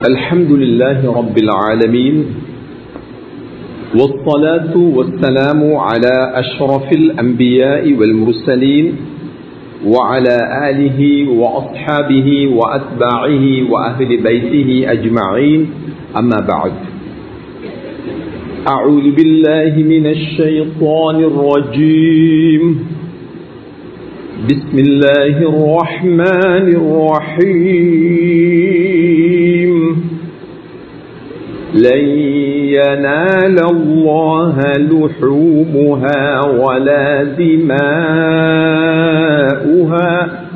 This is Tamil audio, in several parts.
الحمد لله رب العالمين والصلاة والسلام على أشرف الأنبياء والمرسلين وعلى آله وأصحابه وأتباعه وأهل بيته أجمعين أما بعد أعوذ بالله من الشيطان الرجيم بسم الله الرحمن الرحيم لن ينال الله لحومها ولا دماؤها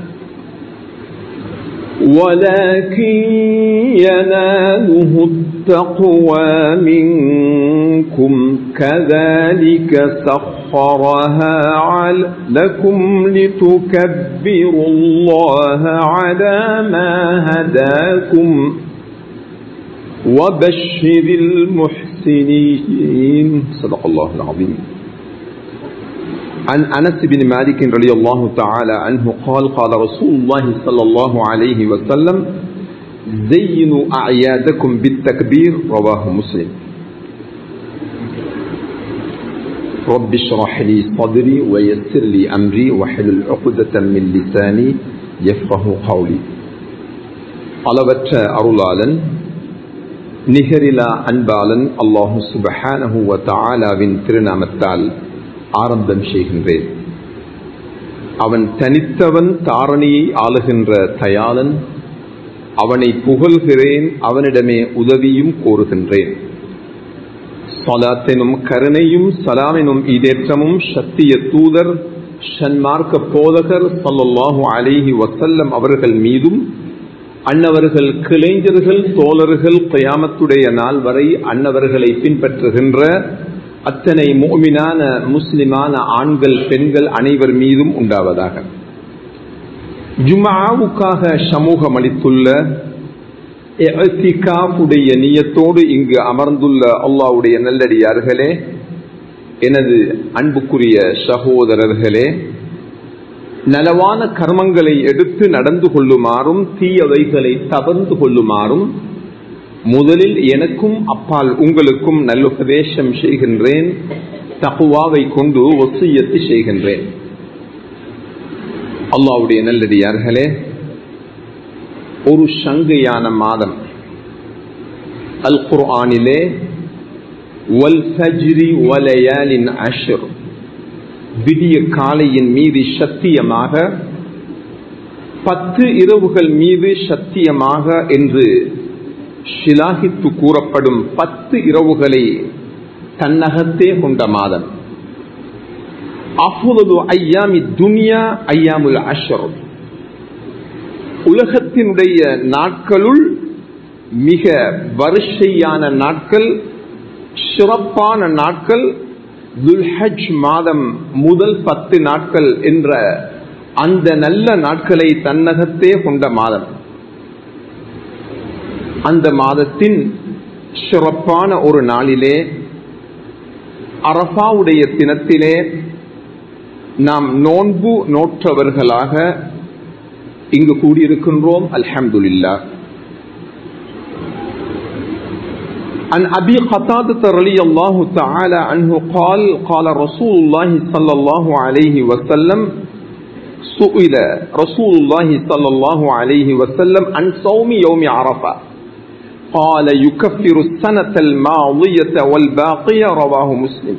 ولكن يناله التقوى منكم كذلك سخرها لكم لتكبروا الله على ما هداكم وبشر المحسنين صدق الله العظيم عن أنس بن مالك رضي الله تعالى عنه قال قال رسول الله صلى الله عليه وسلم زينوا أعيادكم بالتكبير رواه مسلم رب اشرح لي صدري ويسر لي أمري وحلل عقدة من لساني يفقه قولي அளவற்ற அருளாளன் நிகரிலா அன்பாளன் அல்லாஹு சுபஹானஹுவ தாலாவின் திருநாமத்தால் ஆரம்பம் செய்கின்றேன் அவன் தனித்தவன் தாரணியை ஆளுகின்ற தயாளன் அவனை புகழ்கிறேன் அவனிடமே உதவியும் கோருகின்றேன் சலாத்தினும் கருணையும் சலாமினும் ஈடேற்றமும் சத்திய தூதர் ஷன்மார்க்க போதகர் சல்லாஹூ அலிஹி வசல்லம் அவர்கள் மீதும் அன்னவர்கள் கிளைஞர்கள் தோழர்கள் கயாமத்துடைய நாள் வரை அன்னவர்களை பின்பற்றுகின்ற அத்தனை மோமினான முஸ்லிமான ஆண்கள் பெண்கள் அனைவர் மீதும் உண்டாவதாக ஜுமாவுக்காக சமூகம் அளித்துள்ள உடைய நீயத்தோடு இங்கு அமர்ந்துள்ள அல்லாவுடைய நல்லடியார்களே எனது அன்புக்குரிய சகோதரர்களே நலவான கர்மங்களை எடுத்து நடந்து கொள்ளுமாறும் தீயவைகளை தவர்ந்து கொள்ளுமாறும் முதலில் எனக்கும் அப்பால் உங்களுக்கும் நல்லுபதேசம் செய்கின்றேன் தகுவாவை கொண்டு ஒசியத்து செய்கின்றேன் அல்லாவுடைய நல்லடியார்களே ஒரு சங்கையான மாதம் அல் குர்ஆனிலே வல் ஃபஜ்ரி வலயாலின் அஷர் விடிய காலையின் மீது சத்தியமாக பத்து இரவுகள் மீது சத்தியமாக என்று ஷிலாகித்து கூறப்படும் பத்து இரவுகளை தன்னகத்தே கொண்ட மாதம் அஃபுலது ஐயாமி துனியா ஐயாமுல் அஷர் உலகத்தினுடைய நாட்களுள் மிக வரிசையான நாட்கள் சிறப்பான நாட்கள் துல்ஹஜ் மாதம் முதல் பத்து நாட்கள் என்ற அந்த நல்ல நாட்களை தன்னகத்தே கொண்ட மாதம் அந்த மாதத்தின் சிறப்பான ஒரு நாளிலே அரபாவுடைய தினத்திலே நாம் நோன்பு நோற்றவர்களாக இங்கு கூடியிருக்கின்றோம் அல்ஹம்துல்லா عن أبي قتادة رضي الله تعالى عنه قال قال رسول الله صلى الله عليه وسلم سئل رسول الله صلى الله عليه وسلم عن صوم يوم عرفة قال يكفر السنة الماضية والباقية رواه مسلم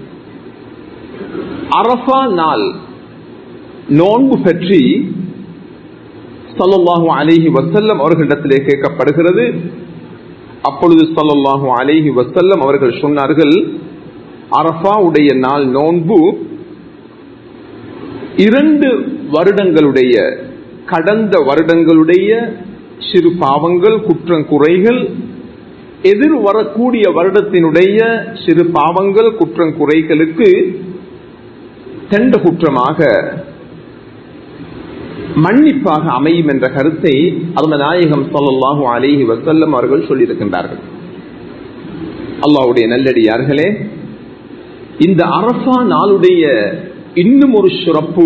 عرفة نال நோன்பு பற்றி சல்லாஹூ அலிஹி வசல்லம் அவர்களிடத்திலே கேட்கப்படுகிறது அப்பொழுது சல்லாஹூ அலிஹி வசல்லம் அவர்கள் சொன்னார்கள் அரஃபா உடைய நாள் நோன்பு இரண்டு வருடங்களுடைய கடந்த வருடங்களுடைய சிறு பாவங்கள் குற்றங்குறைகள் எதிர் வரக்கூடிய வருடத்தினுடைய சிறு பாவங்கள் குற்றங்குறைகளுக்கு தெண்ட குற்றமாக மன்னிப்பாக அமையும் என்ற கருத்தை அரும நாயகம் சொல்லல்லாஹு அலேஹி வசல்லம் அவர்கள் சொல்லியிருக்கின்றார்கள் அல்லாவுடைய நல்லடியார்களே இந்த அரசா நாளுடைய இன்னும் ஒரு சிறப்பு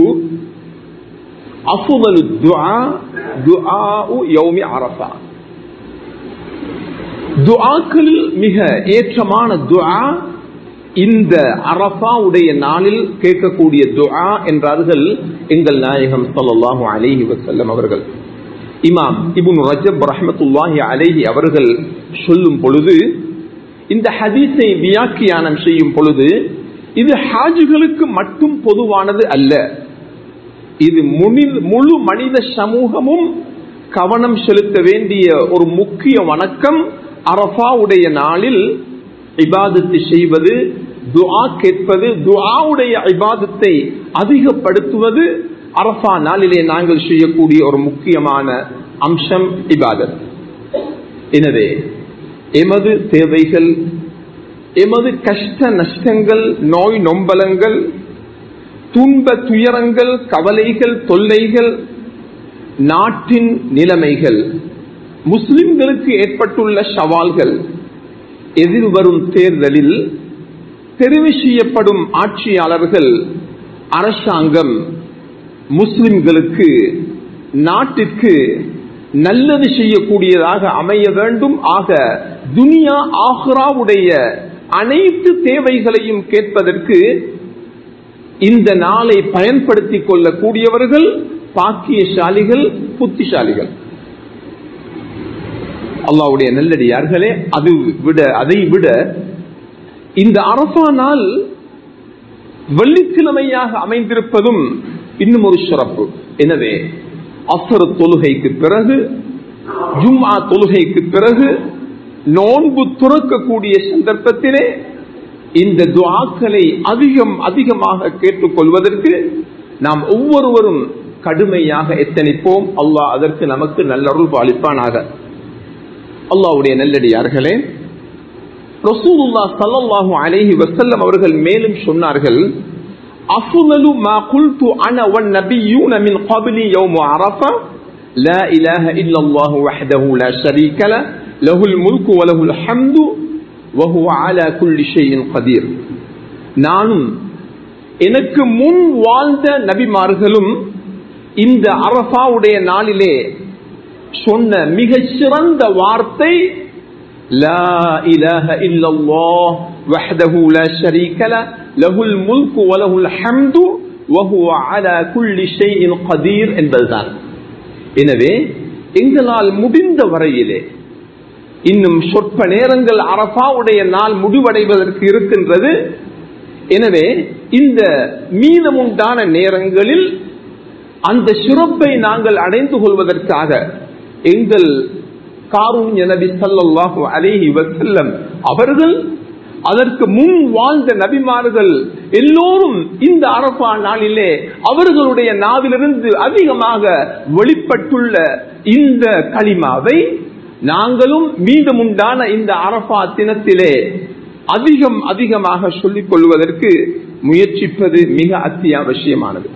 அஃபுதலு துஆ துஆஉ யௌமி அரஃபா துஆக்களில் மிக ஏற்றமான துஆ இந்த அரபாவுடைய நாளில் கேட்கக்கூடிய துஆ என்றார்கள் எங்கள் நாயகம் ஸல்லல்லாஹு அலைஹி வஸல்லம் அவர்கள் இமாம் இப்னு ரஜப் ரஹ்மத்துல்லாஹி அலைஹி அவர்கள் சொல்லும் பொழுது இந்த ஹதீஸை வியாக்கியானம் செய்யும் பொழுது இது ஹாஜிகளுக்கு மட்டும் பொதுவானது அல்ல இது முழு மனித சமூகமும் கவனம் செலுத்த வேண்டிய ஒரு முக்கிய வணக்கம் அரபாவுடைய நாளில் இபாதத்தை செய்வது துஆ கேட்பது துஆவுடைய இபாதத்தை அதிகப்படுத்துவது அரபா நாளிலே நாங்கள் செய்யக்கூடிய ஒரு முக்கியமான அம்சம் இபாதத் எனவே எமது தேவைகள் எமது கஷ்ட நஷ்டங்கள் நோய் நொம்பலங்கள் துன்ப துயரங்கள் கவலைகள் தொல்லைகள் நாட்டின் நிலைமைகள் முஸ்லிம்களுக்கு ஏற்பட்டுள்ள சவால்கள் எதிர்வரும் தேர்தலில் தெரிவு செய்யப்படும் ஆட்சியாளர்கள் அரசாங்கம் முஸ்லிம்களுக்கு நாட்டிற்கு நல்லது செய்யக்கூடியதாக அமைய வேண்டும் ஆக துனியா ஆஹ்ராவுடைய அனைத்து தேவைகளையும் கேட்பதற்கு இந்த நாளை பயன்படுத்திக் கொள்ளக்கூடியவர்கள் பாக்கியசாலிகள் புத்திசாலிகள் அல்லாவுடைய நல்லடியார்களே அது விட அதை விட இந்த அரபா நாள் வெள்ளிக்கிழமையாக அமைந்திருப்பதும் இன்னும் ஒரு சிறப்பு எனவே அசர தொழுகைக்கு பிறகு ஜும்மா தொழுகைக்கு பிறகு நோன்பு துறக்கக்கூடிய சந்தர்ப்பத்திலே இந்த துவாக்களை அதிகம் அதிகமாக கேட்டுக்கொள்வதற்கு நாம் ஒவ்வொருவரும் கடுமையாக எத்தனிப்போம் அல்லாஹ் அதற்கு நமக்கு நல்லருள் பாலிப்பானாக அல்லாவுடைய நல்லடியார்களே ரசூலுல்லா சல்லல்லாஹு அலைஹி வஸல்லம் அவர்கள் மேலும் சொன்னார்கள் அஃலலு மா குல்து அன வன் நபியூன மின் قبلي يوم عرفه لا اله الا الله وحده لا شريك له له الملك وله الحمد وهو على كل شيء قدير நானும் எனக்கு முன் வாழ்ந்த நபிமார்களும் இந்த அரபாவுடைய நாளிலே சொன்ன மிக சிறந்த வார்த்தை لا إله إلا الله وحده لا شريك له له الملك وله الحمد وهو على كل شيء قدير என்பதுதான் எனவே எங்களால் முடிந்த வரையிலே இன்னும் சொற்ப நேரங்கள் அரபாவுடைய நாள் முடிவடைவதற்கு இருக்கின்றது எனவே இந்த மீதமுண்டான நேரங்களில் அந்த சிறப்பை நாங்கள் அடைந்து கொள்வதற்காக எங்கள் காரூண்ய நபி சல்லாஹு அலேஹி வசல்லம் அவர்கள் அதற்கு முன் வாழ்ந்த நபிமார்கள் எல்லோரும் இந்த அரபா நாளிலே அவர்களுடைய நாவிலிருந்து அதிகமாக வெளிப்பட்டுள்ள இந்த களிமாவை நாங்களும் மீதமுண்டான இந்த அரபா தினத்திலே அதிகம் அதிகமாக சொல்லிக் கொள்வதற்கு முயற்சிப்பது மிக அத்தியாவசியமானது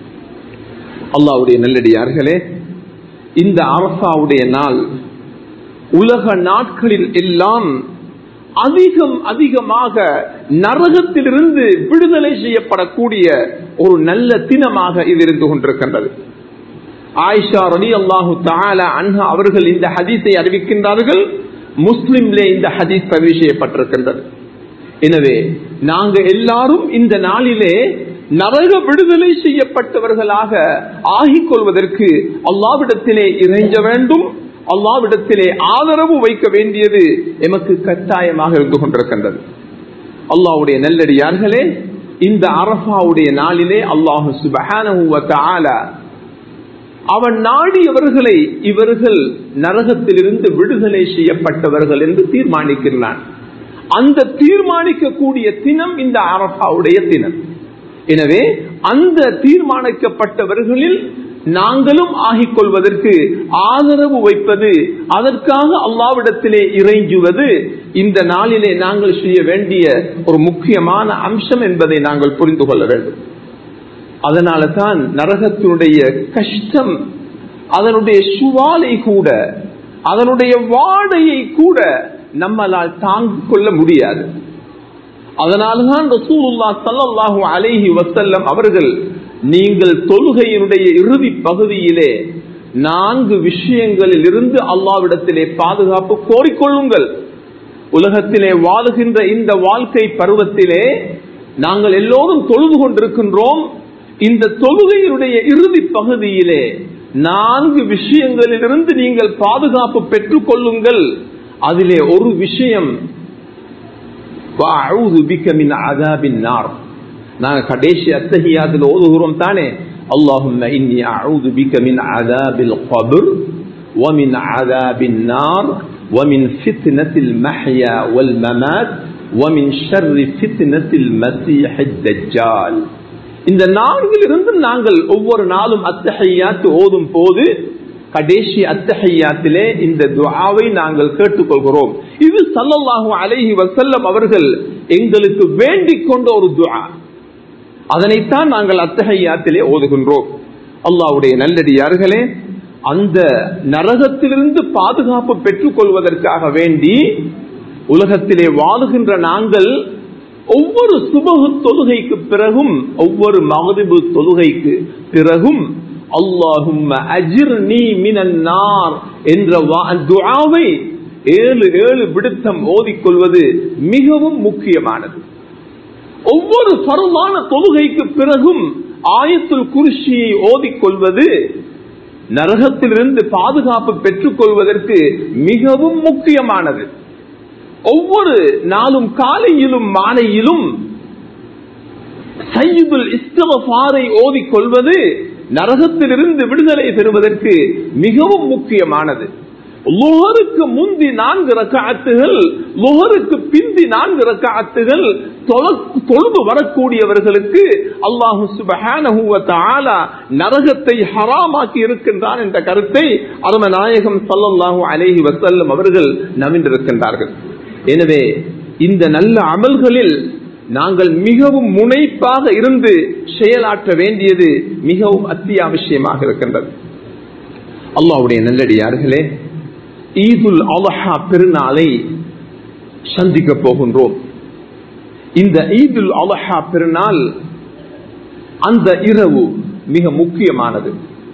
அல்லாவுடைய நல்லடியார்களே இந்த அரசாவுடைய நாள் உலக நாட்களில் எல்லாம் அதிகம் அதிகமாக நரகத்திலிருந்து விடுதலை செய்யப்படக்கூடிய ஒரு நல்ல தினமாக இது இருந்து கொண்டிருக்கின்றது ஆயிஷா ரலி அல்லாஹு தாலா அன்ஹா அவர்கள் இந்த ஹதீஸை அறிவிக்கின்றார்கள் முஸ்லிம்லே இந்த ஹதீஸ் பதிவு செய்யப்பட்டிருக்கின்றது எனவே நாங்க எல்லாரும் இந்த நாளிலே நரக விடுதலை செய்யப்பட்டவர்களாக ஆகிக் கொள்வதற்கு அல்லாவிடத்திலே இறைஞ்ச வேண்டும் அல்லாவிடத்திலே ஆதரவு வைக்க வேண்டியது எமக்கு கட்டாயமாக இருந்து கொண்டிருக்கின்றது அல்லாவுடைய நல்லடியார்களே இந்த அரபாவுடைய நாளிலே அல்லாஹு சுபஹான அவன் நாடியவர்களை இவர்கள் நரகத்திலிருந்து விடுதலை செய்யப்பட்டவர்கள் என்று தீர்மானிக்கின்றான் அந்த தீர்மானிக்கக்கூடிய தினம் இந்த அரபாவுடைய தினம் எனவே அந்த தீர்மானிக்கப்பட்டவர்களில் நாங்களும் ஆகிக் கொள்வதற்கு ஆதரவு வைப்பது அதற்காக அல்லாவிடத்திலே இறைஞ்சுவது இந்த நாளிலே நாங்கள் செய்ய வேண்டிய ஒரு முக்கியமான அம்சம் என்பதை நாங்கள் புரிந்து கொள்ள வேண்டும் அதனால தான் நரகத்தினுடைய கஷ்டம் அதனுடைய சுவாலை கூட அதனுடைய வாடையை கூட நம்மளால் தாங்கிக் கொள்ள முடியாது அதனால்தான் ரசூலுல்லா சல்லல்லாஹு அலைஹி வசல்லம் அவர்கள் நீங்கள் தொழுகையினுடைய இறுதி பகுதியிலே நான்கு விஷயங்களில் இருந்து அல்லாவிடத்திலே பாதுகாப்பு கோரிக்கொள்ளுங்கள் உலகத்திலே வாழுகின்ற இந்த வாழ்க்கை பருவத்திலே நாங்கள் எல்லோரும் தொழுது கொண்டிருக்கின்றோம் இந்த தொழுகையினுடைய இறுதி பகுதியிலே நான்கு விஷயங்களிலிருந்து நீங்கள் பாதுகாப்பு பெற்றுக் கொள்ளுங்கள் அதிலே ஒரு விஷயம் நாங்க கடைசி அத்தகையாத்தில் ஓதுகிறோம் தானே اللهم إني أعوذ بك من عذاب القبر ومن عذاب النار ومن فتنة المحيا والممات ومن شر فتنة المسيح الدجال இந்த நான்கிலிருந்து நாங்கள் ஒவ்வொரு நாளும் அத்தகையாத்து ஓதும் போது கடைசி அத்தகையாத்திலே இந்த துவாவை நாங்கள் கேட்டுக்கொள்கிறோம் இது சல்லல்லாஹு அலைஹி வசல்லம் அவர்கள் எங்களுக்கு வேண்டிக் கொண்ட ஒரு துவா அதனைத்தான் நாங்கள் அத்தகையாத்திலே ஓதுகின்றோம் அல்லாவுடைய நல்லடியார்களே அந்த நரகத்திலிருந்து பாதுகாப்பு பெற்றுக் கொள்வதற்காக வேண்டி உலகத்திலே வாழுகின்ற நாங்கள் ஒவ்வொரு சுபகு தொழுகைக்கு பிறகும் ஒவ்வொரு மகதிபு தொழுகைக்கு பிறகும் அல்லாஹும் அஜிர் நீ மினன்னார் என்ற துஆவை ஏழு ஏழு விடுத்தம் ஓதிக்கொள்வது மிகவும் முக்கியமானது ஒவ்வொரு பருமான தொழுகைக்கு பிறகும் ஆயத்துல் குருஷியை ஓதிக்கொள்வது நரகத்திலிருந்து பாதுகாப்பு பெற்றுக் கொள்வதற்கு மிகவும் முக்கியமானது ஒவ்வொரு நாளும் காலையிலும் மாலையிலும் சையுதுல் இஸ்தபாரை ஓதிக்கொள்வது நரகத்திலிருந்து விடுதலை பெறுவதற்கு மிகவும் முக்கியமானது லுஹருக்கு முந்தி நான்கு ரக்காத்துகள் லுஹருக்கு பிந்தி நான்கு ரக்காத்துகள் தொழுது வரக்கூடியவர்களுக்கு அல்லாஹு சுபஹானஹு தஆலா நரகத்தை ஹராமாக்கி இருக்கின்றான் என்ற கருத்தை அரும நாயகம் ஸல்லல்லாஹு அலைஹி வஸல்லம் அவர்கள் நவிந்திருக்கின்றார்கள் எனவே இந்த நல்ல அமல்களில் நாங்கள் மிகவும் முனைப்பாக இருந்து செயலாற்ற வேண்டியது மிகவும் அத்தியாவசியமாக இருக்கின்றது அல்லாவுடைய நல்லடியார்களே ஈதுல் அலஹா பெருநாளை சந்திக்க போகின்றோம் இந்த ஈதுல் அலஹா பெருநாள் அந்த இரவு மிக முக்கியமானது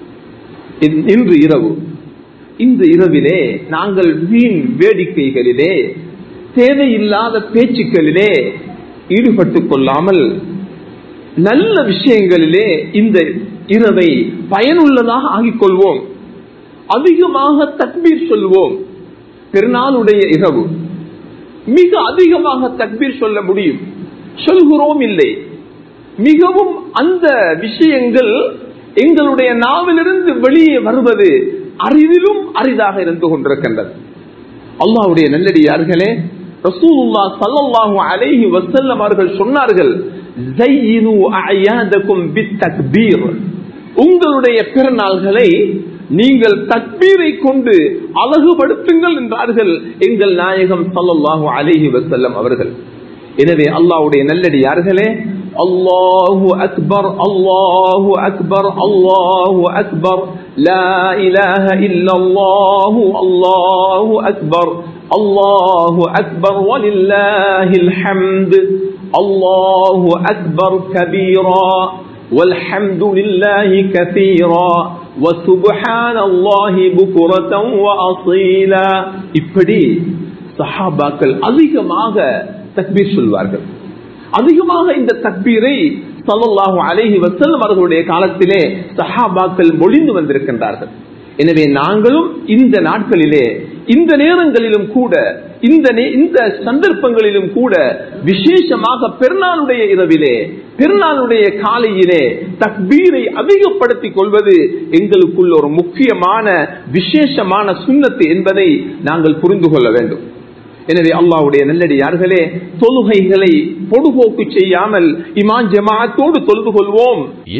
இன்று இரவு இந்த இரவிலே நாங்கள் வீண் வேடிக்கைகளிலே தேவையில்லாத பேச்சுக்களிலே ஈடுபட்டுக் கொள்ளாமல் நல்ல விஷயங்களிலே இந்த இரவை பயனுள்ளதாக ஆகிக் கொள்வோம் அதிகமாக தக்பீர் சொல்வோம் பெருநாளுடைய இரவு மிக அதிகமாக தக்பீர் சொல்ல முடியும் சொல்கிறோம் இல்லை மிகவும் அந்த விஷயங்கள் எங்களுடைய நாவிலிருந்து வெளியே வருவது அரிதிலும் அரிதாக இருந்து கொண்டிருக்கின்றது அல்லாவுடைய நல்லடியார்களே ரசூலுல்லா சல்லல்லாஹு அலைஹி வஸல்லம் அவர்கள் சொன்னார்கள் ஜையினு அயாதகும் பித்தக்பீர் உங்களுடைய பிறநாள்களை நீங்கள் தக்பீரை கொண்டு அழகுபடுத்துங்கள் என்றார்கள் எங்கள் நாயகம் சல்லல்லாஹு அலைஹி வஸல்லம் அவர்கள் எனவே அல்லாஹ்வுடைய நல்லடியார்களே அல்லாஹு அக்பர் அல்லாஹு அக்பர் அல்லாஹு அக்பர் லா இலாஹ இல்லல்லாஹு அல்லாஹு அக்பர் الله أكبر ولله الحمد الله أكبر كبيرا والحمد لله كثيرا وسبحان الله بكرة وأصيلا இப்படி சஹாபாக்கள் அதிகமாக தக்பீர் சொல்வார்கள் அதிகமாக இந்த தக்பீரை சல்லல்லாஹு அலைஹி வஸல்லம் அவர்களுடைய காலத்திலே சஹாபாக்கள் மொழிந்து வந்திருக்கின்றார்கள் எனவே நாங்களும் இந்த நாட்களிலே இந்த நேரங்களிலும் கூட இந்த இந்த சந்தர்ப்பங்களிலும் கூட விசேஷமாக பெருநாளுடைய இரவிலே பெருநாளுடைய காலையிலே தக்பீரை அதிகப்படுத்திக் கொள்வது எங்களுக்குள்ள ஒரு முக்கியமான விசேஷமான சுண்ணத்து என்பதை நாங்கள் புரிந்து கொள்ள வேண்டும் எனவே அல்லாவுடைய நல்லடியார்களே தொழுகைகளை பொடுபோக்கு செய்யாமல் இமான் ஜமாத்தோடு தொழுது கொள்வோம்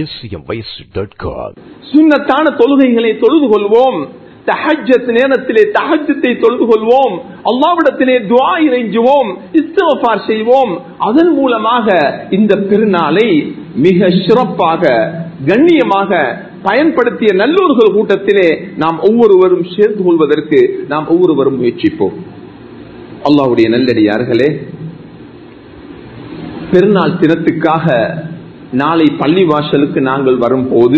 சுண்ணத்தான தொழுகைகளை தொழுது கொள்வோம் தஹஜத் நேரத்திலே தஹஜத்தை தொழுது கொள்வோம் அல்லாவிடத்திலே துவா இறைஞ்சுவோம் இஸ்தவபார் செய்வோம் அதன் மூலமாக இந்த பெருநாளை மிக சிறப்பாக கண்ணியமாக பயன்படுத்திய நல்லூர்கள் கூட்டத்திலே நாம் ஒவ்வொருவரும் சேர்ந்து கொள்வதற்கு நாம் ஒவ்வொருவரும் முயற்சிப்போம் அல்லாவுடைய நல்லடியார்களே பெருநாள் தினத்துக்காக நாளை பள்ளி வாசலுக்கு நாங்கள் வரும்போது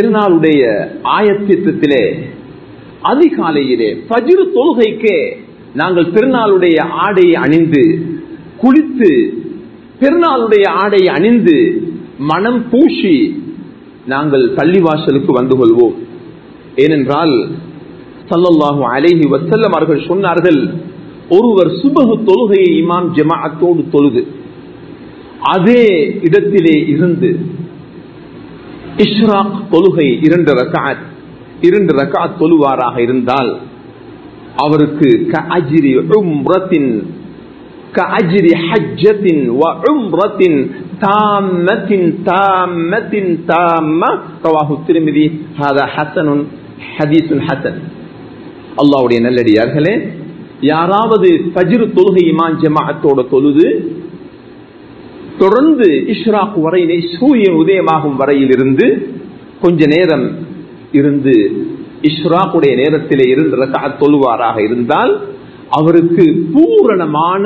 பெருநாளுடைய ஆயத்திட்டத்திலே அதிகாலையிலே பஜிரு தொழுகைக்கே நாங்கள் பெருநாளுடைய ஆடையை அணிந்து குளித்து பெருநாளுடைய ஆடை அணிந்து மனம் பூசி நாங்கள் பள்ளிவாசலுக்கு வந்து கொள்வோம் ஏனென்றால் சல்லல்லாஹு அலைஹி வசல்லம் அவர்கள் சொன்னார்கள் ஒருவர் சுபகு தொழுகையை இமாம் ஜமாஅத்தோடு தொழுது அதே இடத்திலே இருந்து இஷ்ராக் தொழுகை இரண்டு ரகாத் இரண்டு ரகாத் தொழுவாராக இருந்தால் அவருக்கு கஅஜ்ரி உம்ரத்தின் கஅஜ்ரி ஹஜ்ஜத்தின் வ உம்ரத்தின் தாம்மத்தின் தாம்மத்தின் தாம்ம ரவாஹு திருமிதி ஹாதா ஹசனுன் ஹதீசுன் ஹசன் அல்லாவுடைய நல்லடியார்களே யாராவது ஃபஜ்ரு தொழுகை இமான் ஜமாஅத்தோட தொழுது தொடர்ந்து இஷ்ராக் வரையிலே சூரியன் உதயமாகும் வரையில் இருந்து கொஞ்ச நேரம் இருந்து இஷ்ராக்குடைய நேரத்திலே இருந்து ரக்கா தொழுவாராக இருந்தால் அவருக்கு பூரணமான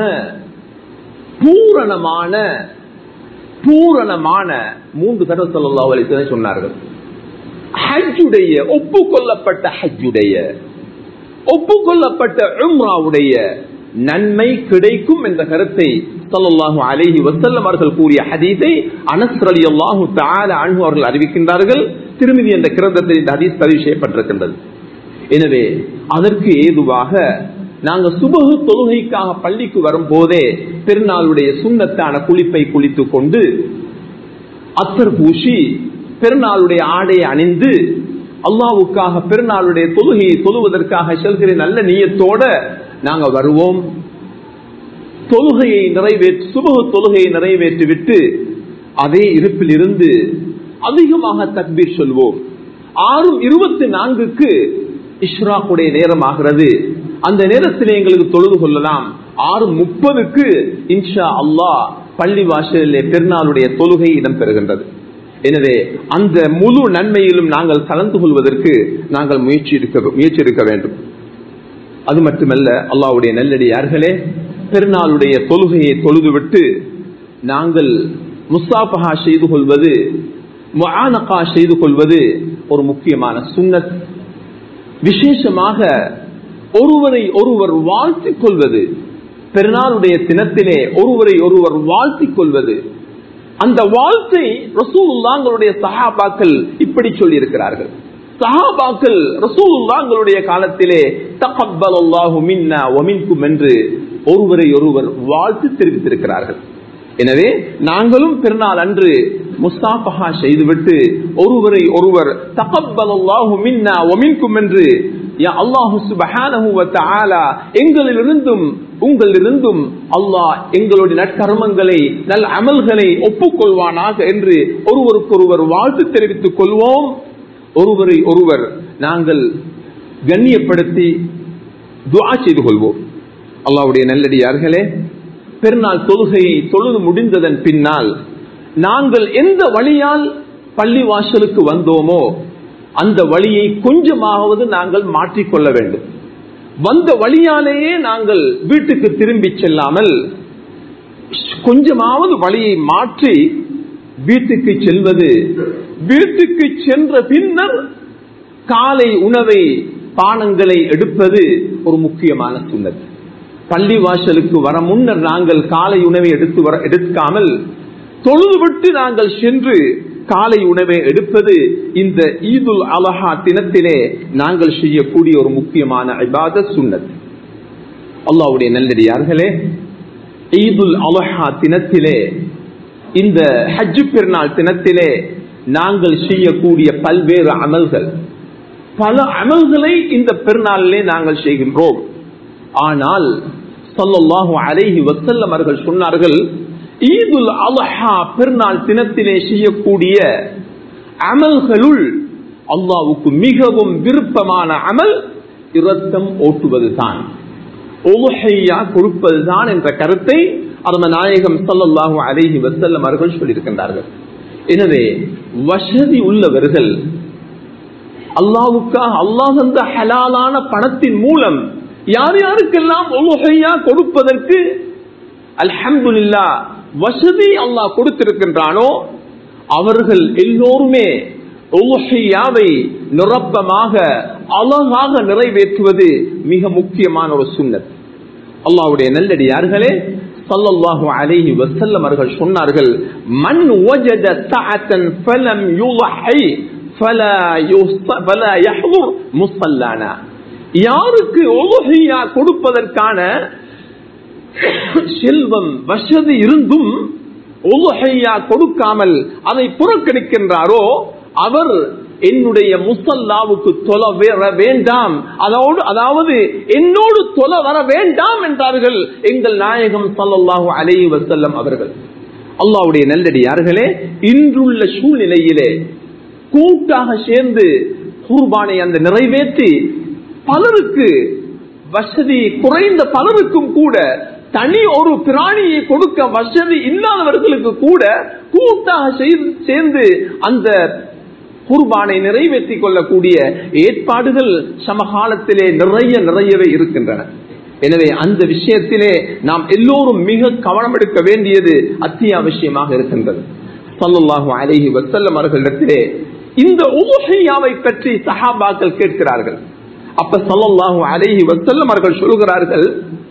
பூரணமான பூரணமான மூன்று தடவை சொல்லா அலிசன் சொன்னார்கள் ஹஜ்ஜுடைய ஒப்புக்கொள்ளப்பட்ட ஹஜ்ஜுடைய ஒப்புக்கொள்ளப்பட்ட உம்ராவுடைய நன்மை கிடைக்கும் என்ற கருத்தை சல்லாஹு அலேஹி வசல்லம் அவர்கள் கூறிய ஹதீஸை அனஸ் அலி அல்லாஹு தால அன்பு அவர்கள் அறிவிக்கின்றார்கள் திருமதி என்ற கிரந்தத்தில் இந்த ஹதீஸ் பதிவு செய்யப்பட்டிருக்கின்றது எனவே அதற்கு ஏதுவாக நாங்க சுபகு தொழுகைக்காக பள்ளிக்கு வரும் போதே பெருநாளுடைய சுண்ணத்தான குளிப்பை குளித்துக் கொண்டு அத்தர் பூசி பெருநாளுடைய ஆடையை அணிந்து அல்லாவுக்காக பெருநாளுடைய தொழுகையை தொழுவதற்காக செல்கிற நல்ல நீயத்தோட நாங்க வருவோம் தொழுகையை நிறைவேற்றி சுபகு தொழுகையை நிறைவேற்றிவிட்டு அதே இருப்பில் இருந்து அதிகமாக தக்பீர் சொல்வோம் ஆறு இருபத்தி நான்குக்கு இஷ்ராக்குடைய நேரம் ஆகிறது அந்த நேரத்தில் எங்களுக்கு தொழுது கொள்ளலாம் ஆறு முப்பதுக்கு இன்ஷா அல்லாஹ் பள்ளி வாசலிலே பெருநாளுடைய தொழுகை இடம்பெறுகின்றது எனவே அந்த முழு நன்மையிலும் நாங்கள் கலந்து கொள்வதற்கு நாங்கள் முயற்சி இருக்க முயற்சி இருக்க வேண்டும் அது மட்டுமல்ல அல்லாவுடைய நல்லடியார்களே பெருநாளுடைய தொழுகையை தொழுதுவிட்டு நாங்கள் முஸ்தாபகா செய்து கொள்வது முஆனகா செய்து கொள்வது ஒரு முக்கியமான சுன்னத் விசேஷமாக ஒருவரை ஒருவர் வாழ்த்திக் கொள்வது பெருநாளுடைய தினத்திலே ஒருவரை ஒருவர் வாழ்த்திக் கொள்வது அந்த வாழ்த்தை ரசூலுல்லாங்களுடைய சஹாபாக்கள் இப்படி சொல்லி இருக்கிறார்கள் சஹாபாக்கள் ரசூலுல்லாங்களுடைய காலத்திலே தகப்பல் அல்லாஹு மின்னா ஒமின்கும் என்று ஒருவரை ஒருவர் வாழ்த்து தெரிவித்திருக்கிறார்கள் எனவே நாங்களும் பெருநாள் அன்று முஸ்தாபகா செய்துவிட்டு ஒருவரை ஒருவர் தகப்பல் அல்லாஹு மின்னா ஒமின்கும் என்று அல்லாஹு சுபஹானஹு வ தஆலா எங்களிலிருந்தும் உங்களிலிருந்தும் அல்லாஹ் எங்களுடைய நற்கர்மங்களை நல் அமல்களை ஒப்புக்கொள்வானாக என்று ஒருவருக்கொருவர் வாழ்த்து தெரிவித்துக் கொள்வோம் ஒருவரை ஒருவர் நாங்கள் கண்ணியப்படுத்தி துவா செய்து கொள்வோம் அல்லாவுடைய நல்லடியார்களே பெருநாள் தொழுகையை தொழுது முடிந்ததன் பின்னால் நாங்கள் எந்த வழியால் பள்ளி வாசலுக்கு வந்தோமோ அந்த வழியை கொஞ்சமாவது நாங்கள் மாற்றிக்கொள்ள வேண்டும் வந்த வழியாலேயே நாங்கள் வீட்டுக்கு திரும்பி செல்லாமல் கொஞ்சமாவது வழியை மாற்றி வீட்டுக்கு செல்வது வீட்டுக்கு சென்ற பின்னர் காலை உணவை பானங்களை எடுப்பது ஒரு முக்கியமான சுண்ணத் பள்ளி வாசலுக்கு வர முன்னர் நாங்கள் காலை உணவை எடுத்து வர எடுக்காமல் தொழுதுவிட்டு நாங்கள் சென்று காலை உணவை எடுப்பது இந்த ஈதுல் அலஹா தினத்திலே நாங்கள் செய்யக்கூடிய ஒரு முக்கியமான இபாத சுண்ணத் அல்லாவுடைய நல்லடியார்களே ஈதுல் அலஹா தினத்திலே இந்த ஹஜ்ஜு பெருநாள் தினத்திலே நாங்கள் செய்யக்கூடிய பல்வேறு அமல்கள் பல அமல்களை இந்த பெருநாளிலே நாங்கள் செய்கின்றோம் ஆனால் சொல்லல்லாஹு அலைஹி வசல்லம் அவர்கள் சொன்னார்கள் ஈதுல் அலஹா பெருநாள் தினத்திலே செய்யக்கூடிய அமல்களுள் அல்லாவுக்கு மிகவும் விருப்பமான அமல் இரத்தம் ஓட்டுவதுதான் ஒலுஹையா கொடுப்பதுதான் என்ற கருத்தை அதன நாயகம் சல்லல்லாஹு அலைஹி வசல்லம் அவர்கள் சொல்லியிருக்கின்றார்கள் எனவே வசதி உள்ளவர்கள் அல்லாவுக்காக அல்லாஹ் தந்த ஹலாலான பணத்தின் மூலம் யார் யாருக்கெல்லாம் ஒலுஹையா கொடுப்பதற்கு அல்ஹம்துல்லா வசதி அல்லாஹ் கொடுத்திருக்கின்றானோ அவர்கள் எல்லோருமே ஒலுஹையாவை நிரப்பமாக அழகாக நிறைவேற்றுவது மிக முக்கியமான ஒரு சுண்ணத் அல்லாவுடைய நல்லடியார்களே சல்லல்லாஹு அலைஹி வஸல்லம் அவர்கள் சொன்னார்கள் மன் வஜத சஅத்தன் ஃபலம் யுலஹி ஃபலா யுஸ்த ஃபலா யஹ்துர் முஸல்லானா யாருக்கு உலுஹியா கொடுப்பதற்கான செல்வம் வசதி இருந்தும் உலுஹையா கொடுக்காமல் அதை புறக்கணிக்கின்றாரோ அவர் என்னுடைய முசல்லாவுக்கு தொலை வர வேண்டாம் அதோடு அதாவது என்னோடு தொலை வர வேண்டாம் என்றார்கள் எங்கள் நாயகம் சல்லல்லாஹு அலைஹி வஸல்லம் அவர்கள் அல்லாவுடைய நல்லடியார்களே இன்றுள்ள சூழ்நிலையிலே கூட்டாக சேர்ந்து குர்பானை அந்த நிறைவேற்றி பலருக்கு வசதி குறைந்த பலருக்கும் கூட தனி ஒரு பிராணியை கொடுக்க வசதி இல்லாதவர்களுக்கு கூட கூட்டாக செய்து- சேர்ந்து அந்த குர்பானை நிறைவேற்றிக் கொள்ளக்கூடிய ஏற்பாடுகள் சமகாலத்திலே நிறைய நிறையவே இருக்கின்றன எனவே அந்த விஷயத்திலே நாம் எல்லோரும் மிக கவனம் எடுக்க வேண்டியது அத்தியாவசியமாக இருக்கின்றது சல்லல்லாஹு அலைஹி வஸல்லம் அவர்களிடத்திலே இந்த உமுஹையாவை பற்றி சஹாபாக்கள் கேட்கிறார்கள் அப்ப சல்லல்லாஹு அலைஹி வஸல்லம் அவர்கள் சொல்கிறார்கள்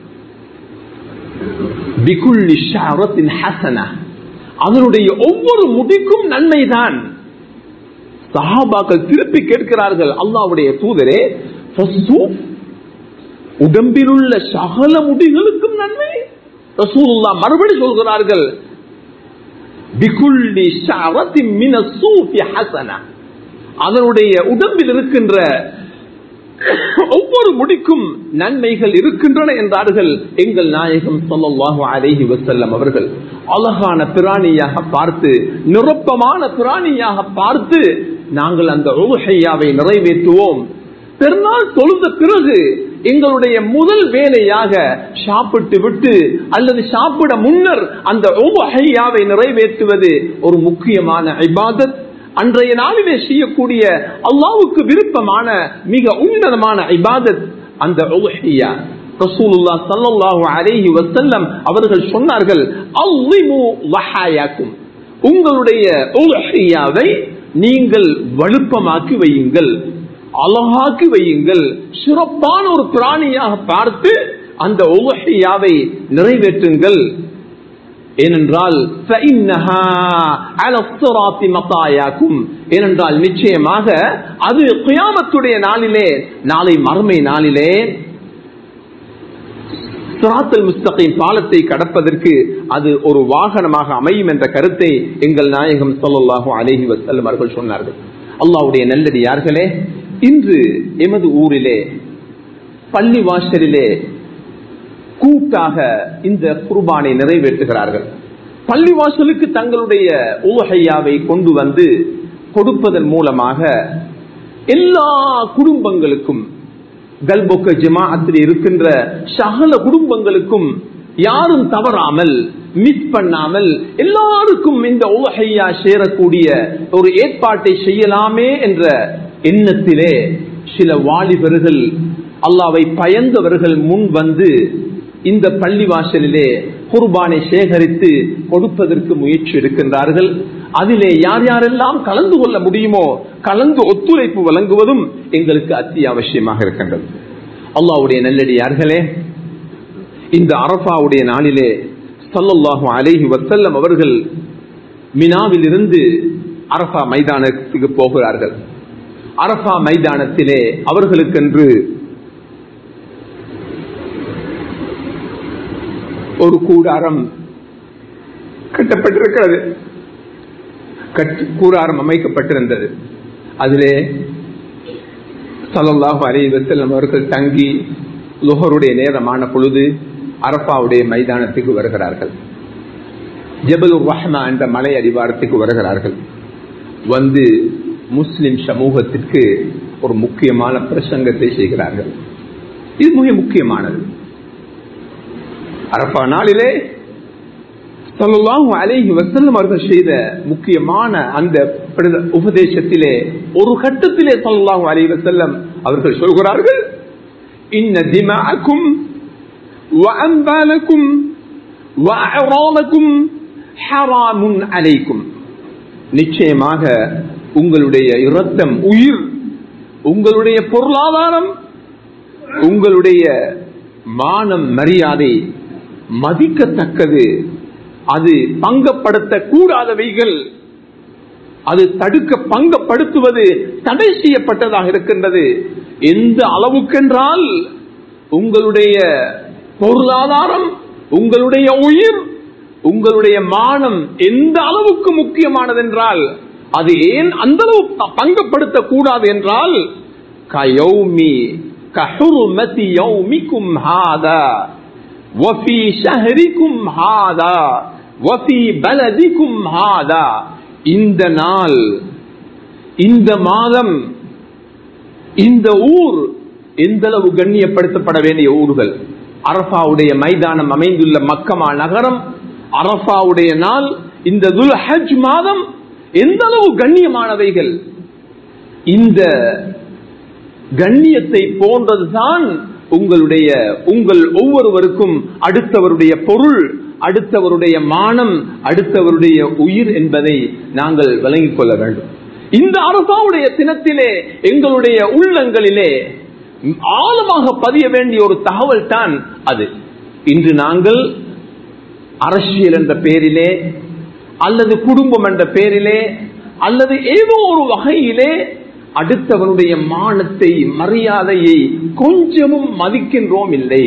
பிகுல்லி ஷஅரத்தின் ஹஸனா அதனுடைய ஒவ்வொரு முடிக்கும் நன்மைதான் சஹாபாக்கள் திருப்பி கேட்கிறார்கள் அல்லாவுடைய தூதரே ஃபஸ்ஸூஃப், உடம்பிலுள்ள சகல முடிகளுக்கும் நன்மை ரசூலுல்லா மறுபடி சொல்கிறார்கள் பிகுல்லி ஷஅரத்தின் மின ஸூஃபி ஹஸனா அதனுடைய உடம்பில் இருக்கின்ற ஒவ்வொரு முடிக்கும் நன்மைகள் இருக்கின்றன என்றார்கள் எங்கள் நாயகம் ஸல்லல்லாஹு அலைஹி வஸல்லம் அவர்கள் அழகான பிராணியாக பார்த்து நிரப்பமான பிராணியாக பார்த்து நாங்கள் அந்த உலுஹையாவை நிறைவேற்றுவோம் பெருநாள் தொழுத பிறகு எங்களுடைய முதல் வேலையாக சாப்பிட்டு விட்டு அல்லது சாப்பிட முன்னர் அந்த உலுஹையாவை நிறைவேற்றுவது ஒரு முக்கியமான இபாதத் அன்றைய நாளிலே செய்யக்கூடிய அல்லாவுக்கு விருப்பமான மிக உன்னதமான இபாதத் அந்த உலுஹியா ரசூலுல்லாஹ் ஸல்லல்லாஹு அலைஹி வஸல்லம் அவர்கள் சொன்னார்கள் அல்லிமு வஹாயாக்கும் உங்களுடைய உலுஹியாவை நீங்கள் வலுப்பமாக்கி வையுங்கள் அழகாக்கி வையுங்கள் சிறப்பான ஒரு பிராணியாக பார்த்து அந்த உலுஹியாவை நிறைவேற்றுங்கள் ஏனென்றால் فإنها على الصراط مطاياكم ஏனென்றால் நிச்சயமாக அது கியாமத்துடைய நாளிலே நாளை மறுமை நாளிலே சிராத்தல் முஸ்தகின் பாலத்தை கடப்பதற்கு அது ஒரு வாகனமாக அமையும் என்ற கருத்தை எங்கள் நாயகம் ஸல்லல்லாஹு அலைஹி வஸல்லம் அவர்கள் சொன்னார்கள் அல்லாஹ்வுடைய நல்லடியார்களே இன்று எமது ஊரிலே பள்ளி வாசலிலே கூட்டாக இந்த குர்பானை நிறைவேற்றுகிறார்கள் பள்ளிவாசலுக்கு தங்களுடைய உலகையாவை கொண்டு வந்து கொடுப்பதன் மூலமாக எல்லா குடும்பங்களுக்கும் கல்பொக்க ஜமாஅத்தில் இருக்கின்ற சகல குடும்பங்களுக்கும் யாரும் தவறாமல் மிஸ் பண்ணாமல் எல்லாருக்கும் இந்த உலகையா சேரக்கூடிய ஒரு ஏற்பாட்டை செய்யலாமே என்ற எண்ணத்திலே சில வாலிபர்கள் அல்லாவை பயந்தவர்கள் முன் வந்து இந்த பள்ளிவாசலிலே குர்பானை சேகரித்து கொடுப்பதற்கு முயற்சி எடுக்கின்றார்கள் அதிலே யார் யாரெல்லாம் கலந்து கொள்ள முடியுமோ கலந்து ஒத்துழைப்பு வழங்குவதும் எங்களுக்கு அத்தியாவசியமாக இருக்கின்றது அல்லாவுடைய நல்லடியார்களே இந்த அரபாவுடைய நாளிலே சல்லல்லாஹு அலைஹி வசல்லம் அவர்கள் மினாவில் இருந்து அரபா மைதானத்துக்கு போகிறார்கள் அரபா மைதானத்திலே அவர்களுக்கென்று ஒரு கூடாரம் கட்டப்பட்டிருக்கிறது கட்டி கூடாரம் அமைக்கப்பட்டிருந்தது அதிலே சலல்லாஹு அலைஹி வஸல்லம் அவர்கள் தங்கி லுஹருடைய நேரமான பொழுது அரப்பாவுடைய மைதானத்துக்கு வருகிறார்கள் ஜபலுர் ரஹ்மா என்ற மலை அடிவாரத்துக்கு வருகிறார்கள் வந்து முஸ்லிம் சமூகத்திற்கு ஒரு முக்கியமான பிரசங்கத்தை செய்கிறார்கள் இது மிக முக்கியமானது அரப்பா நாளிலே சல்லாஹு அலைஹி வசல்லம் அவர்கள் செய்த முக்கியமான அந்த உபதேசத்திலே ஒரு கட்டத்திலே சல்லாஹு அலைஹி வசல்லம் அவர்கள் சொல்கிறார்கள் இன்ன திமாக்கும் وأنبالكم وأعراضكم حرام عليكم நிச்சயமாக உங்களுடைய இரத்தம் உயிர் உங்களுடைய பொருளாதாரம் உங்களுடைய மானம் மரியாதை மதிக்கத்தக்கது அது பங்கப்படுத்த கூடாதவைகள் அது தடுக்க பங்கப்படுத்துவது தடை செய்யப்பட்டதாக இருக்கின்றது எந்த அளவுக்கென்றால் உங்களுடைய பொருளாதாரம் உங்களுடைய உயிர் உங்களுடைய மானம் எந்த அளவுக்கு முக்கியமானது என்றால் அது ஏன் அந்த அளவு பங்கப்படுத்த கூடாது என்றால் கயௌமி கஹுருமதி யௌமிக்கும் ஹாதா வஃபி ஷஹரிக்கும் ஹாதா வஃபி பலதிக்கும் ஹாதா இந்த நாள் இந்த மாதம் இந்த ஊர் எந்த அளவு கண்ணியப்படுத்தப்பட வேண்டிய ஊர்கள் அரபாவுடைய மைதானம் அமைந்துள்ள மக்கமா நகரம் அரபாவுடைய நாள் இந்த துல் ஹஜ் மாதம் எந்த அளவு கண்ணியமானவைகள் இந்த கண்ணியத்தை போன்றதுதான் உங்களுடைய உங்கள் ஒவ்வொருவருக்கும் அடுத்தவருடைய பொருள் அடுத்தவருடைய மானம் அடுத்தவருடைய உயிர் என்பதை நாங்கள் விளங்கிக் கொள்ள வேண்டும் இந்த அரசாவுடைய தினத்திலே எங்களுடைய உள்ளங்களிலே ஆழமாக பதிய வேண்டிய ஒரு தகவல் தான் அது இன்று நாங்கள் அரசியல் என்ற பெயரிலே அல்லது குடும்பம் என்ற பெயரிலே அல்லது ஏதோ ஒரு வகையிலே அடுத்தவனுடைய மானத்தை மரியாதையை கொஞ்சமும் மதிக்கின்றோம் இல்லை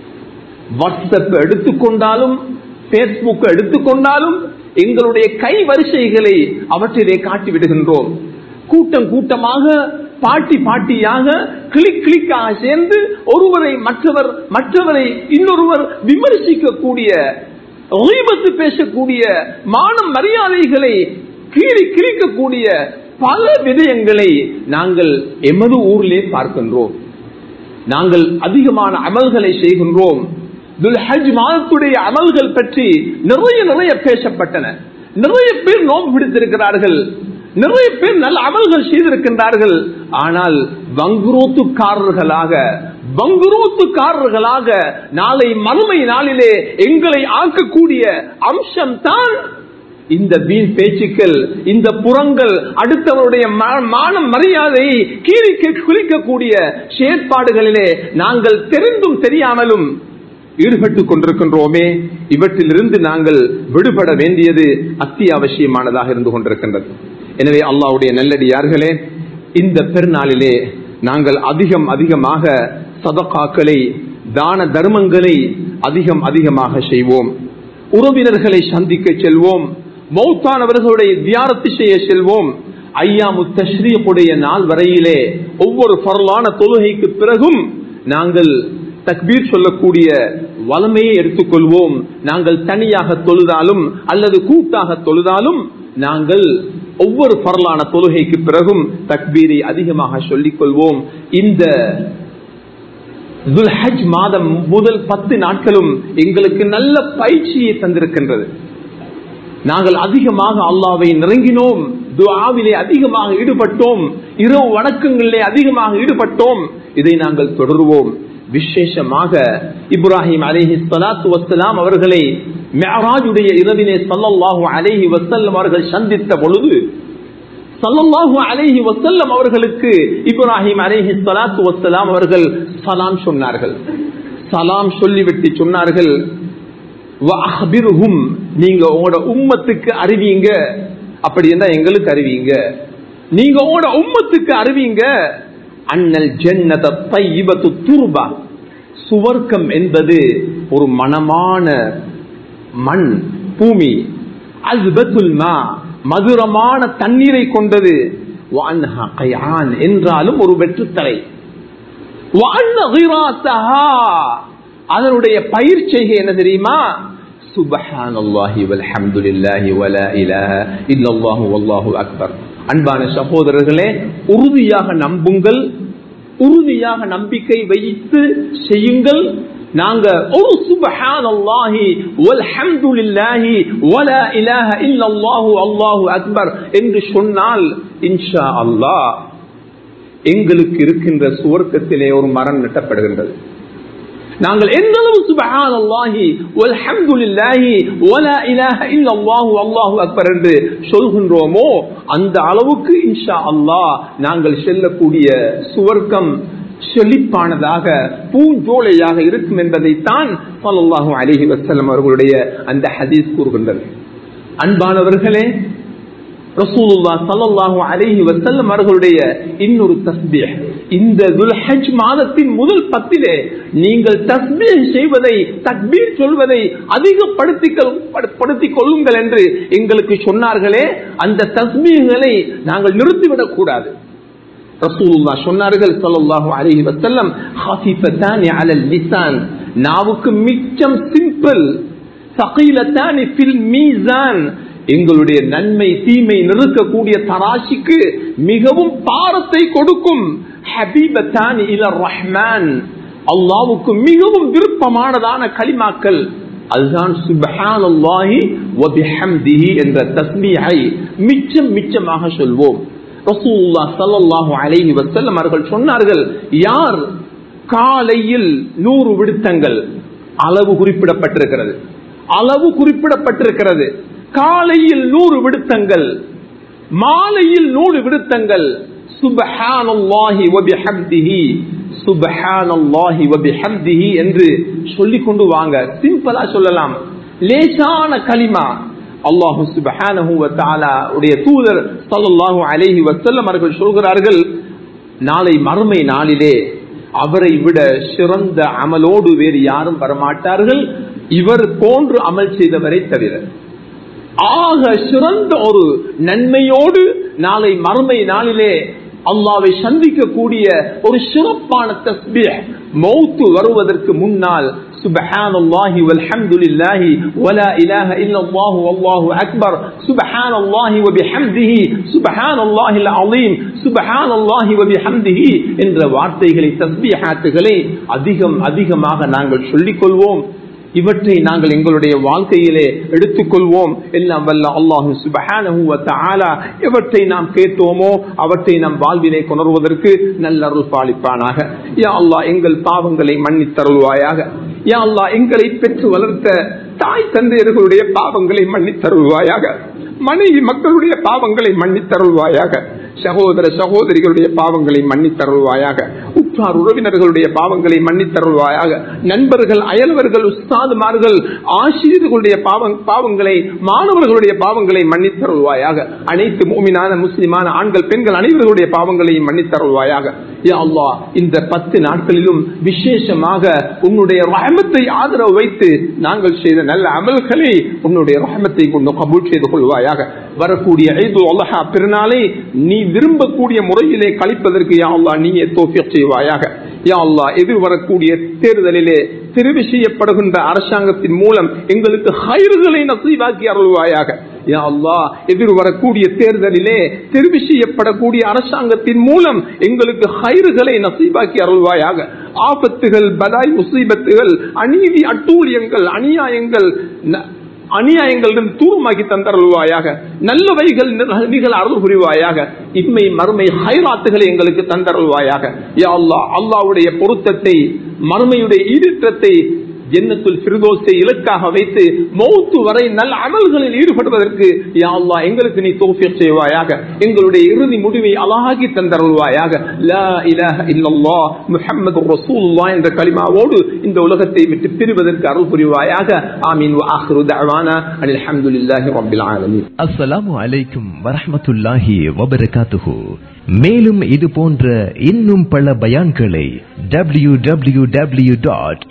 வாட்ஸ்அப் எடுத்துக்கொண்டாலும் பேஸ்புக் எடுத்துக்கொண்டாலும் எங்களுடைய கை வரிசைகளை அவற்றிலே காட்டி விடுகின்றோம் கூட்டம் கூட்டமாக பாட்டி பாட்டியாக கிளிக் கிளிக்காக சேர்ந்து ஒருவரை மற்றவர் மற்றவரை இன்னொருவர் விமர்சிக்கக்கூடிய ஒய்பத்து பேசக்கூடிய மானம் மரியாதைகளை கீறி கிழிக்கக்கூடிய பல விடயங்களை நாங்கள் எமது ஊரிலே பார்க்கின்றோம் நாங்கள் அதிகமான அமல்களை செய்கின்றோம் துல்ஹஜ் மாதத்துடைய அமல்கள் பற்றி நிறைய நிறைய பேசப்பட்டன நிறைய பேர் நோம்பு பிடித்திருக்கிறார்கள் நிறைய பேர் நல்ல அமல்கள் செய்திருக்கின்றார்கள் ஆனால் வங்குரோத்துக்காரர்களாக வங்குரோத்துக்காரர்களாக நாளை மறுமை நாளிலே எங்களை ஆக்கக்கூடிய அம்சம் தான் இந்த வீண் பேச்சுக்கள் இந்த புறங்கள் அடுத்தவருடைய மானம் மரியாதையை கீழிக்கு குளிக்கக்கூடிய செயற்பாடுகளிலே நாங்கள் தெரிந்தும் தெரியாமலும் ஈடுபட்டுக் கொண்டிருக்கின்றோமே இவற்றிலிருந்து நாங்கள் விடுபட வேண்டியது அத்தியாவசியமானதாக இருந்து கொண்டிருக்கின்றது எனவே அல்லாவுடைய நல்லடியார்களே இந்த பெருநாளிலே நாங்கள் அதிகம் அதிகமாக சதக்காக்களை தான தர்மங்களை அதிகம் அதிகமாக செய்வோம் உறவினர்களை சந்திக்க செல்வோம் மௌத்தானவர்களுடைய தியாரத்து செய்ய செல்வோம் ஐயா முத்தஸ்ரீக்குடைய நாள் வரையிலே ஒவ்வொரு பரலான தொழுகைக்கு பிறகும் நாங்கள் தக்பீர் சொல்லக்கூடிய வளமையை எடுத்துக்கொள்வோம் நாங்கள் தனியாக தொழுதாலும் அல்லது கூட்டாக தொழுதாலும் நாங்கள் ஒவ்வொரு பரலான தொழுகைக்கு பிறகும் தக்பீரை அதிகமாக சொல்லிக் கொள்வோம் இந்த துல்ஹஜ் மாதம் முதல் பத்து நாட்களும் எங்களுக்கு நல்ல பயிற்சியை தந்திருக்கின்றது நாங்கள் அதிகமாக அல்லாவை நெருங்கினோம் துஆவிலே அதிகமாக ஈடுபட்டோம் இரவு வணக்கங்களிலே அதிகமாக ஈடுபட்டோம் இதை நாங்கள் தொடருவோம் விசேஷமாக இப்ராஹிம் அலேஹி சலாத்து வசலாம் அவர்களை மெஹராஜுடைய இரவிலே சல்லல்லாஹு அலேஹி வசல்லம் அவர்கள் சந்தித்த பொழுது சல்லல்லாஹு அலேஹி வசல்லம் அவர்களுக்கு இப்ராஹிம் அலேஹி சலாத்து வசலாம் அவர்கள் சலாம் சொன்னார்கள் சலாம் சொல்லிவிட்டு சொன்னார்கள் நீங்க உங்களோட உம்மத்துக்கு அறிவிங்க அப்படி இருந்தா எங்களுக்கு அறிவிங்க நீங்க உங்களோட உம்மத்துக்கு அறிவிங்க அண்ணல் ஜன்னத தைபத்து துருபா சுவர்க்கம் என்பது ஒரு மனமான மண் பூமி அல்பத்துல் மா மதுரமான தண்ணீரை கொண்டது என்றாலும் ஒரு வெற்றுத்தலை அதனுடைய பயிர் செய்கை என்ன தெரியுமா சுபஹானல்லாஹி வல்ஹம்துலில்லாஹி வலா இலாஹ இல்லல்லாஹு வல்லாஹு அக்பர் அன்பான சகோதரர்களே உறுதியாக நம்புங்கள் உறுதியாக நம்பிக்கை வைத்து செய்யுங்கள் நாங்க ஒரு சுபஹானல்லாஹி வல்ஹம்துலில்லாஹி வலா இலாஹ இல்லல்லாஹு அல்லாஹு அக்பர் என்று சொன்னால் இன்ஷா அல்லாஹ் எங்களுக்கு இருக்கின்ற சுவர்க்கத்திலே ஒரு மரம் நட்டப்படுகின்றது நாங்கள் எந்த அளவு சுபஹானல்லாஹி வல்ஹம்துலில்லாஹி வலா இலாஹ இல்லல்லாஹு அல்லாஹு அக்பர் என்று சொல்கின்றோமோ அந்த அளவுக்கு இன்ஷா அல்லாஹ் நாங்கள் செல்லக்கூடிய சுவர்க்கம் செழிப்பானதாக பூஞ்சோலையாக இருக்கும் என்பதைத்தான் சல்லாஹூ அலிஹி வசல்லம் அவர்களுடைய அந்த ஹதீஸ் கூறுகின்றது அன்பானவர்களே ரசூலுல்லா சல்லல்லாஹு அலைஹி வஸல்லம் அவர்களுடைய இன்னொரு தஸ்பீஹ் இந்த துல்ஹஜ் மாதத்தின் முதல் பத்திலே நீங்கள் தஸ்பீஹ் செய்வதை தக்பீர் சொல்வதை அதிகப்படுத்திக் கொள்ளுங்கள் என்று எங்களுக்கு சொன்னார்களே அந்த தஸ்பீகளை நாங்கள் நிறுத்திவிடக் கூடாது ரசூலுல்லா சொன்னார்கள் ஸல்லல்லாஹு அலைஹி வஸல்லம் ஹஃபிஃபதானி அலல் லிசான் நாவுக்கு மிச்சம் சிம்பிள் சகீலத்தானி ஃபில் மீசான் எங்களுடைய நன்மை தீமை நிறுக்கக்கூடிய தராசிக்கு மிகவும் பாரத்தை கொடுக்கும் ஹபீபத்தான் இல ரஹ்மான் அல்லாவுக்கு மிகவும் விருப்பமானதான களிமாக்கள் அதுதான் சுபஹானல்லாஹி வபிஹம்திஹி என்ற தஸ்மீஹை மிச்சம் மிச்சமாக சொல்வோம் ரசூலுல்லாஹ் ஸல்லல்லாஹு அலைஹி வஸல்லம் அவர்கள் சொன்னார்கள் யார் காலையில் நூறு விடுத்தங்கள் அளவு குறிப்பிடப்பட்டிருக்கிறது அளவு குறிப்பிடப்பட்டிருக்கிறது காலையில் நூறு விடுத்தங்கள் மாலையில் நூறு விடுத்தங்கள் சுபஹானல்லாஹி வபிஹம்திஹி சுபஹானல்லாஹி வபிஹம்திஹி என்று சொல்லிக் கொண்டு வாங்க சிம்பிளா சொல்லலாம் லேசான களிமா அல்லாஹு சுபஹானஹு வ தஆலா உடைய தூதர் ஸல்லல்லாஹு அலைஹி வஸல்லம் அவர்கள் சொல்கிறார்கள் நாளை மறுமை நாளிலே அவரை விட சிறந்த அமலோடு வேறு யாரும் வரமாட்டார்கள் இவர் போன்று அமல் செய்தவரை தவிர ஆக சிறந்த ஒரு நன்மையோடு நாளை மறுமை நாளிலே அல்லாவை சந்திக்கக்கூடிய ஒரு சிறப்பான தஸ்பீஹ் மௌத்து வருவதற்கு முன்னால் سبحان الله والحمد لله ولا إله إلا الله والله أكبر سبحان الله وبحمده سبحان الله العظيم سبحان الله وبحمده என்ற வார்த்தைகளை தஸ்பீஹாத்துகளை அதிகம் அதிகமாக நாங்கள் சொல்லிக் கொள்வோம் இவற்றை நாங்கள் எங்களுடைய வாழ்க்கையிலே எடுத்துக்கொள்வோம் எல்லாம் வல்ல அல்லாஹு சுபஹானஹு வ தஆலா எவற்றை நாம் கேட்டோமோ அவற்றை நம் வாழ்விலே கொணர்வதற்கு நல்ல அருள் பாலிப்பானாக யா அல்லாஹ் எங்கள் பாவங்களை மன்னித்தருள்வாயாக யா அல்லாஹ் எங்களை பெற்று வளர்த்த தாய் தந்தையர்களுடைய பாவங்களை மன்னித்தருள்வாயாக மனைவி மக்களுடைய பாவங்களை மன்னித்தருள்வாயாக சகோதர சகோதரிகளுடைய பாவங்களை மன்னித்தருள்வாயாக உற்றார் உறவினர்களுடைய பாவங்களை மன்னித்தருள்வாயாக நண்பர்கள் அயல்வர்கள் உஸ்தாதுமார்கள் ஆசிரியர்களுடைய பாவம் பாவங்களை மாணவர்களுடைய பாவங்களை மன்னித்தருள்வாயாக அனைத்து மூமினான முஸ்லிமான ஆண்கள் பெண்கள் அனைவர்களுடைய பாவங்களையும் மன்னித்தருள்வாயாக யா அல்லாஹ் இந்த பத்து நாட்களிலும் விசேஷமாக உன்னுடைய ரஹமத்தை ஆதரவு வைத்து நாங்கள் செய்த நல்ல அமல்களை உன்னுடைய ரஹமத்தை கொண்டு கபூல் செய்து கொள்வாயாக வரக்கூடிய ஐது அல்லாஹா பெருநாளை நீ விரும்பக்கூடிய முறையிலே கழிப்பதற்கு யா அல்லாஹ் நீயே தோஃபிய செய்வாயாக யா அல்லாஹ் எதிர்வரக்கூடிய தேர்தலிலே தெரிவு செய்யப்படுகின்ற அரசாங்கத்தின் மூலம் எங்களுக்கு ஹைறுகளை நசீவாக்கி அருள்வாயாக யா அல்லாஹ் எதிர்வரக்கூடிய தேர்தலிலே தெரிவு செய்யப்படக்கூடிய அரசாங்கத்தின் மூலம் எங்களுக்கு ஹைறுகளை நசீபாக்கி அருள்வாயாக ஆபத்துகள் பலாய் முசீபத்துகள் அநீதி அட்டூழியங்கள் அநியாயங்கள் அநியாயங்களிடம் தூரமாக்கி தந்தருள்வாயாக நல்லவைகள் நிகழ் அருள் புரிவாயாக இம்மை மறுமை ஹைராத்துகளை எங்களுக்கு தந்தருள்வாயாக யா அல்லா அல்லாவுடைய பொருத்தத்தை மறுமையுடைய ஈடுற்றத்தை ஜென்னத்துல் ஃபிர்தோஸை இலக்காக வைத்து மௌத்து வரை நல்ல அமல்களில் ஈடுபடுவதற்கு யா அல்லாஹ் எங்களுக்கு நீ தௌஃபீக் செய்வாயாக எங்களுடைய இறுதி முடிவை அழகாக்கி தந்தருள்வாயாக லா இலாஹ இல்லல்லாஹ் முஹம்மது ரசூலுல்லாஹ் என்ற கலிமாவோடு இந்த உலகத்தை விட்டு பிரிவதற்கு அருள் புரிவாயாக ஆமீன் வ ஆখিরু தஅவானா அனில் ஹம்துலில்லாஹி ரப்பில் ஆலமீன் அஸ்ஸலாமு அலைக்கும் வரஹ்மத்துல்லாஹி வபரகாத்துஹு மேலும் இது போன்ற இன்னும் பல பயான்களை W W W dot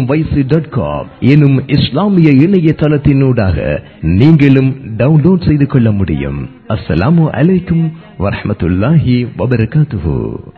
dot com எனும் இஸ்லாமிய இணையதளத்தினூடாக நீங்களும் டவுன்லோட் செய்து கொள்ள முடியும் அஸ்ஸலாமு அலைக்கும் வரஹ்மத்துல்லாஹி வபரகாத்துஹு